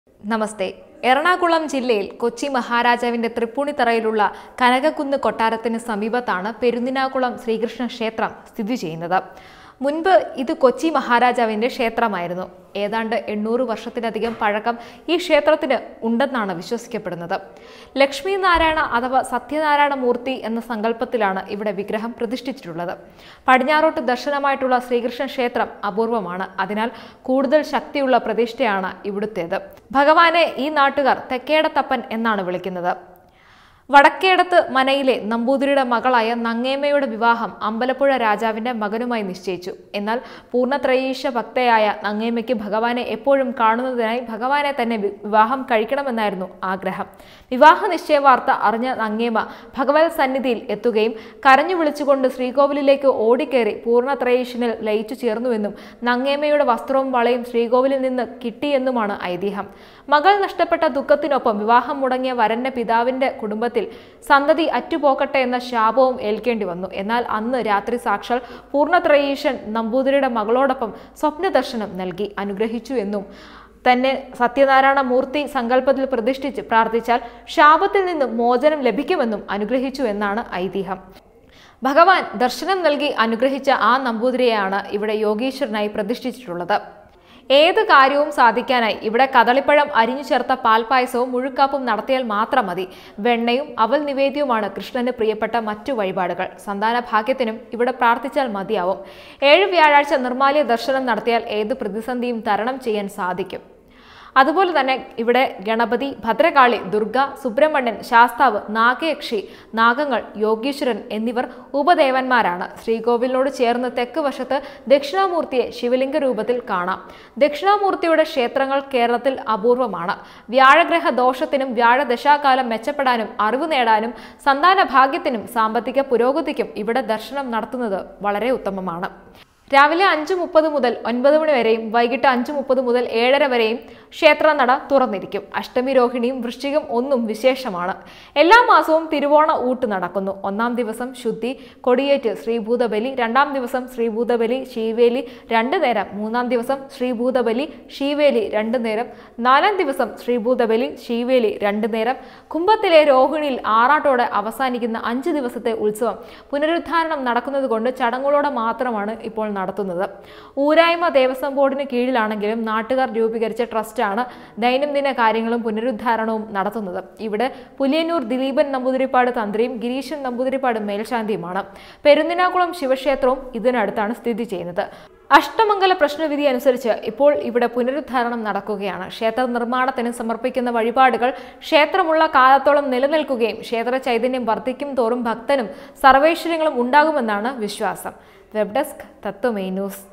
നമസ്തേ എറണാകുളം ജില്ലയിൽ കൊച്ചി മഹാരാജാവിന്റെ തൃപ്പൂണിത്തറയിലുള്ള കനകക്കുന്ന് കൊട്ടാരത്തിന് സമീപത്താണ് പെരുന്നിനാകുളം ശ്രീകൃഷ്ണ ക്ഷേത്രം സ്ഥിതി ചെയ്യുന്നത് മുൻപ് ഇത് കൊച്ചി മഹാരാജാവിന്റെ ക്ഷേത്രമായിരുന്നു ഏതാണ്ട് എണ്ണൂറ് വർഷത്തിലധികം പഴക്കം ഈ ക്ഷേത്രത്തിന് ഉണ്ടെന്നാണ് വിശ്വസിക്കപ്പെടുന്നത് ലക്ഷ്മി നാരായണ അഥവാ സത്യനാരായണ മൂർത്തി എന്ന സങ്കല്പത്തിലാണ് ഇവിടെ വിഗ്രഹം പ്രതിഷ്ഠിച്ചിട്ടുള്ളത് പടിഞ്ഞാറോട്ട് ദർശനമായിട്ടുള്ള ശ്രീകൃഷ്ണ ക്ഷേത്രം അപൂർവമാണ് അതിനാൽ കൂടുതൽ ശക്തിയുള്ള പ്രതിഷ്ഠയാണ് ഇവിടുത്തേത് ഭഗവാനെ ഈ നാട്ടുകാർ തെക്കേടത്തപ്പൻ എന്നാണ് വിളിക്കുന്നത് വടക്കേടത്ത് മനയിലെ നമ്പൂതിരിയുടെ മകളായ നങ്ങേമ്മയുടെ വിവാഹം അമ്പലപ്പുഴ രാജാവിന്റെ മകനുമായി നിശ്ചയിച്ചു എന്നാൽ പൂർണ്ണത്രയീശ ഭക്തയായ നങ്ങേമ്മയ്ക്ക് ഭഗവാനെ എപ്പോഴും കാണുന്നതിനായി ഭഗവാനെ തന്നെ വി- വിവാഹം കഴിക്കണമെന്നായിരുന്നു ആഗ്രഹം വിവാഹ നിശ്ചയ വാർത്ത അറിഞ്ഞ നങ്ങേമ്മ ഭഗവത് സന്നിധിയിൽ എത്തുകയും കരഞ്ഞു വിളിച്ചുകൊണ്ട് ശ്രീകോവിലിലേക്ക് ഓടിക്കേറി പൂർണ്ണത്രയീശനിൽ ലയിച്ചു ചേർന്നുവെന്നും നങ്ങേമ്മയുടെ വസ്ത്രവും വളയും ശ്രീകോവിലിൽ നിന്ന് കിട്ടിയെന്നുമാണ് ഐതിഹ്യം മകൾ നഷ്ടപ്പെട്ട ദുഃഖത്തിനൊപ്പം വിവാഹം മുടങ്ങിയ വരന്റെ പിതാവിന്റെ കുടുംബത്തിൽ സന്തതി അറ്റുപോക്കട്ടെ എന്ന ശാപവും ഏൽക്കേണ്ടി വന്നു എന്നാൽ അന്ന് രാത്രി സാക്ഷാൽ പൂർണ്ണത്രയീശൻ നമ്പൂതിരിയുടെ മകളോടൊപ്പം സ്വപ്നദർശനം നൽകി അനുഗ്രഹിച്ചു എന്നും തന്നെ സത്യനാരായണ മൂർത്തി സങ്കല്പത്തിൽ പ്രതിഷ്ഠിച്ച് പ്രാർത്ഥിച്ചാൽ ശാപത്തിൽ നിന്ന് മോചനം ലഭിക്കുമെന്നും അനുഗ്രഹിച്ചു എന്നാണ് ഐതിഹ്യം ഭഗവാൻ ദർശനം നൽകി അനുഗ്രഹിച്ച ആ നമ്പൂതിരിയെയാണ് ഇവിടെ യോഗീശ്വരനായി പ്രതിഷ്ഠിച്ചിട്ടുള്ളത് ഏത് കാര്യവും സാധിക്കാനായി ഇവിടെ കദളിപ്പഴം അരിഞ്ഞു ചേർത്ത പാൽപ്പായസവും മുഴുക്കാപ്പും നടത്തിയാൽ മാത്രം മതി വെണ്ണയും അവൽ നിവേദ്യവുമാണ് കൃഷ്ണന് പ്രിയപ്പെട്ട മറ്റു വഴിപാടുകൾ സന്താന ഭാഗ്യത്തിനും ഇവിടെ പ്രാർത്ഥിച്ചാൽ മതിയാവും ഏഴ് വ്യാഴാഴ്ച നിർമാല്യ ദർശനം നടത്തിയാൽ ഏത് പ്രതിസന്ധിയും തരണം ചെയ്യാൻ സാധിക്കും അതുപോലെ തന്നെ ഇവിടെ ഗണപതി ഭദ്രകാളി ദുർഗ സുബ്രഹ്മണ്യൻ ശാസ്താവ് നാഗയക്ഷി നാഗങ്ങൾ യോഗീശ്വരൻ എന്നിവർ ഉപദേവന്മാരാണ് ശ്രീകോവിലിനോട് ചേർന്ന് തെക്ക് വശത്ത് ദക്ഷിണാമൂർത്തിയെ ശിവലിംഗ രൂപത്തിൽ കാണാം ദക്ഷിണാമൂർത്തിയുടെ ക്ഷേത്രങ്ങൾ കേരളത്തിൽ അപൂർവമാണ് വ്യാഴഗ്രഹ ദോഷത്തിനും വ്യാഴദശാകാലം മെച്ചപ്പെടാനും അറിവ് നേടാനും സന്താന ഭാഗ്യത്തിനും സാമ്പത്തിക പുരോഗതിക്കും ഇവിടെ ദർശനം നടത്തുന്നത് വളരെ ഉത്തമമാണ് രാവിലെ അഞ്ച് മുപ്പത് മുതൽ ഒൻപത് മണി വരെയും വൈകിട്ട് അഞ്ച് മുപ്പത് മുതൽ ഏഴര വരെയും ക്ഷേത്രനട തുറന്നിരിക്കും അഷ്ടമി രോഹിണിയും വൃശ്ചികം ഒന്നും വിശേഷമാണ് എല്ലാ മാസവും തിരുവോണ ഊട്ട് നടക്കുന്നു ഒന്നാം ദിവസം ശുദ്ധി കൊടിയേറ്റ് ശ്രീഭൂതബലി രണ്ടാം ദിവസം ശ്രീഭൂതബലി ശീവേലി രണ്ട് നേരം മൂന്നാം ദിവസം ശ്രീഭൂതബലി ശീവേലി രണ്ട് നേരം നാലാം ദിവസം ശ്രീഭൂതബലി ശീവേലി രണ്ട് നേരം കുംഭത്തിലെ രോഹിണിയിൽ ആറാട്ടോടെ അവസാനിക്കുന്ന അഞ്ച് ദിവസത്തെ ഉത്സവം പുനരുദ്ധാരണം നടക്കുന്നത് കൊണ്ട് ചടങ്ങുകളോടെ മാത്രമാണ് ഇപ്പോൾ നടത്തുന്നത് ഊരായ്മ ദേവസ്വം ബോർഡിന് കീഴിലാണെങ്കിലും നാട്ടുകാർ രൂപീകരിച്ച ട്രസ്റ്റാണ് ദൈനംദിന കാര്യങ്ങളും പുനരുദ്ധാരണവും നടത്തുന്നത് ഇവിടെ പുലിയന്നൂർ ദിലീപൻ നമ്പൂതിരിപ്പാട് തന്ത്രിയും ഗിരീശൻ നമ്പൂതിരിപ്പാട് മേൽശാന്തിയുമാണ് പെരുന്നിനാകുളം ശിവക്ഷേത്രവും ഇതിനടുത്താണ് സ്ഥിതി ചെയ്യുന്നത് അഷ്ടമംഗല പ്രശ്നവിധി അനുസരിച്ച് ഇപ്പോൾ ഇവിടെ പുനരുദ്ധാരണം നടക്കുകയാണ് ക്ഷേത്ര നിർമ്മാണത്തിന് സമർപ്പിക്കുന്ന വഴിപാടുകൾ ക്ഷേത്രമുള്ള കാലത്തോളം നിലനിൽക്കുകയും ക്ഷേത്ര ചൈതന്യം വർദ്ധിക്കും തോറും ഭക്തനും സർവൈശ്വര്യങ്ങളും ഉണ്ടാകുമെന്നാണ് വിശ്വാസം വെബ് ഡെസ്ക് തത്വമേ ന്യൂസ്